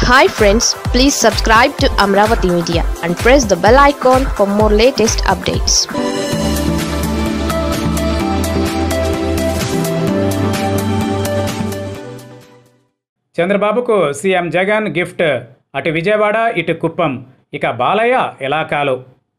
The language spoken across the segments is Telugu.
hi friends please subscribe to Amaravati media and press the bell icon for more latest updates చంద్రబాబుకు సీఎం జగన్ గిఫ్ట్ అటు విజయవాడ ఇటు కుప్పం ఇక బాలయ్య ఎలాకాలు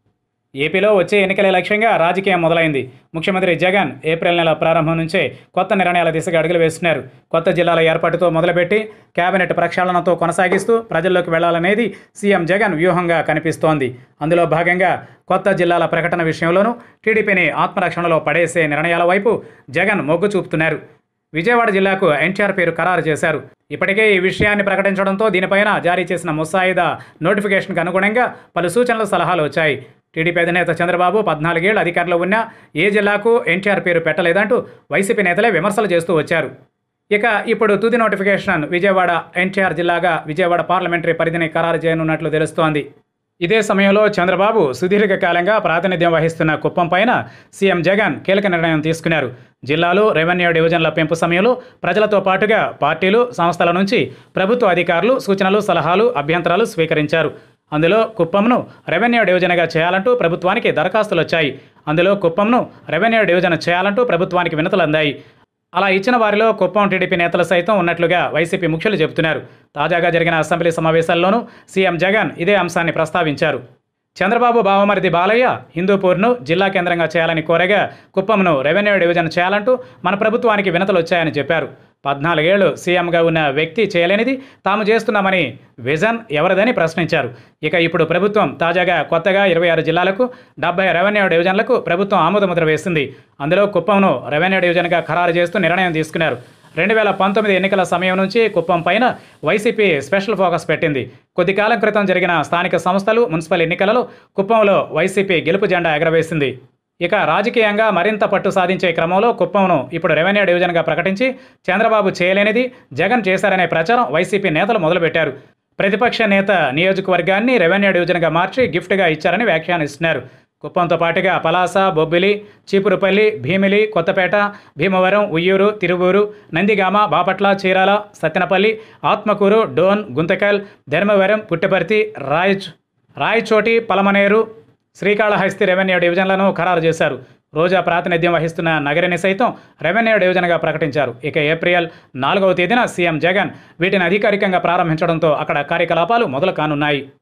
ఏపీలో వచ్చే ఎన్నికల లక్ష్యంగా రాజకీయం మొదలైంది ముఖ్యమంత్రి జగన్ ఏప్రిల్ నెల ప్రారంభం నుంచే కొత్త నిర్ణయాల దిశగా అడుగులు వేస్తున్నారు కొత్త జిల్లాల ఏర్పాటుతో మొదలుపెట్టి కేబినెట్ ప్రక్షాళనతో కొనసాగిస్తూ ప్రజల్లోకి వెళ్లాలనేది సీఎం జగన్ వ్యూహంగా కనిపిస్తోంది అందులో భాగంగా కొత్త జిల్లాల ప్రకటన విషయంలోనూ టీడీపీని ఆత్మరక్షణలో పడేసే నిర్ణయాల వైపు జగన్ మొగ్గు చూపుతున్నారు విజయవాడ జిల్లాకు ఎన్టీఆర్ పేరు ఖరారు చేశారు ఇప్పటికే ఈ విషయాన్ని ప్రకటించడంతో దీనిపైన జారీ చేసిన ముసాయిదా నోటిఫికేషన్కు అనుగుణంగా పలు సూచనలు సలహాలు వచ్చాయి టీడీపీ అధినేత చంద్రబాబు పద్నాలుగేళ్లు అధికారంలో ఉన్నా ఏ జిల్లాకు ఎన్టీఆర్ పేరు పెట్టలేదంటూ వైసీపీ నేతలే విమర్శలు చేస్తూ వచ్చారు ఇక ఇప్పుడు తుది నోటిఫికేషన్ విజయవాడ ఎన్టీఆర్ జిల్లాగా విజయవాడ పార్లమెంటరీ పరిధిని ఖరారు చేయనున్నట్లు తెలుస్తోంది ఇదే సమయంలో చంద్రబాబు సుదీర్ఘకాలంగా ప్రాతినిధ్యం వహిస్తున్న కుప్పం పైన సీఎం జగన్ కీలక నిర్ణయం తీసుకున్నారు జిల్లాలో రెవెన్యూ డివిజన్ల పెంపు సమయంలో ప్రజలతో పాటుగా పార్టీలు సంస్థల నుంచి ప్రభుత్వ అధికారులు సూచనలు సలహాలు అభ్యంతరాలు స్వీకరించారు అందులో కుప్పంను రెవెన్యూ డివిజన్గా చేయాలంటూ ప్రభుత్వానికి దరఖాస్తులు వచ్చాయి అందులో కుప్పంను రెవెన్యూ డివిజన్ చేయాలంటూ ప్రభుత్వానికి వినతులు అందాయి అలా ఇచ్చిన వారిలో కుప్పం టీడీపీ నేతలు సైతం ఉన్నట్లుగా వైసీపీ ముఖ్యులు చెబుతున్నారు తాజాగా జరిగిన అసెంబ్లీ సమావేశాల్లోనూ సీఎం జగన్ ఇదే అంశాన్ని ప్రస్తావించారు చంద్రబాబు బావమరిది బాలయ్య హిందూపూర్ను జిల్లా కేంద్రంగా చేయాలని కోరగా కుప్పంను రెవెన్యూ డివిజన్ చేయాలంటూ మన ప్రభుత్వానికి వినతులు వచ్చాయని చెప్పారు పద్నాలుగేళ్లు సీఎంగా ఉన్న వ్యక్తి చేయలేనిది తాము చేస్తున్నామని విజన్ ఎవరిదని ప్రశ్నించారు ఇక ఇప్పుడు ప్రభుత్వం తాజాగా కొత్తగా ఇరవై ఆరు జిల్లాలకు డెబ్బై రెవెన్యూ డివిజన్లకు ప్రభుత్వం ఆమోదముద్ర వేసింది అందులో కుప్పంను రెవెన్యూ డివిజన్గా ఖరారు చేస్తూ నిర్ణయం తీసుకున్నారు రెండు వేల పంతొమ్మిది ఎన్నికల సమయం నుంచి కుప్పం పైన వైసీపీ స్పెషల్ ఫోకస్ పెట్టింది కొద్ది కాలం క్రితం జరిగిన స్థానిక సంస్థలు మున్సిపల్ ఎన్నికలలో కుప్పంలో వైసీపీ గెలుపు జెండా ఎగరవేసింది ఇక రాజకీయంగా మరింత పట్టు సాధించే క్రమంలో కుప్పంను ఇప్పుడు రెవెన్యూ డివిజన్గా ప్రకటించి చంద్రబాబు చేయలేనిది జగన్ చేశారనే ప్రచారం వైసీపీ నేతలు మొదలుపెట్టారు ప్రతిపక్ష నేత నియోజకవర్గాన్ని రెవెన్యూ డివిజన్గా మార్చి గిఫ్ట్గా ఇచ్చారని వ్యాఖ్యానిస్తున్నారు కుప్పంతో పాటుగా పలాస బొబ్బిలి చీపురుపల్లి భీమిలి కొత్తపేట భీమవరం ఉయ్యూరు తిరువూరు నందిగామ బాపట్ల చీరాల సత్తెనపల్లి ఆత్మకూరు డోన్ గుంతకల్ ధర్మవరం పుట్టపర్తి రాయచ్ రాయచోటి పలమనేరు శ్రీకాళహస్తి రెవెన్యూ డివిజన్లను ఖరారు చేశారు రోజా ప్రాతినిధ్యం వహిస్తున్న నగరిని సైతం రెవెన్యూ డివిజన్గా ప్రకటించారు ఇక ఏప్రిల్ నాలుగవ తేదీన సీఎం జగన్ వీటిని అధికారికంగా ప్రారంభించడంతో అక్కడ కార్యకలాపాలు మొదలు కానున్నాయి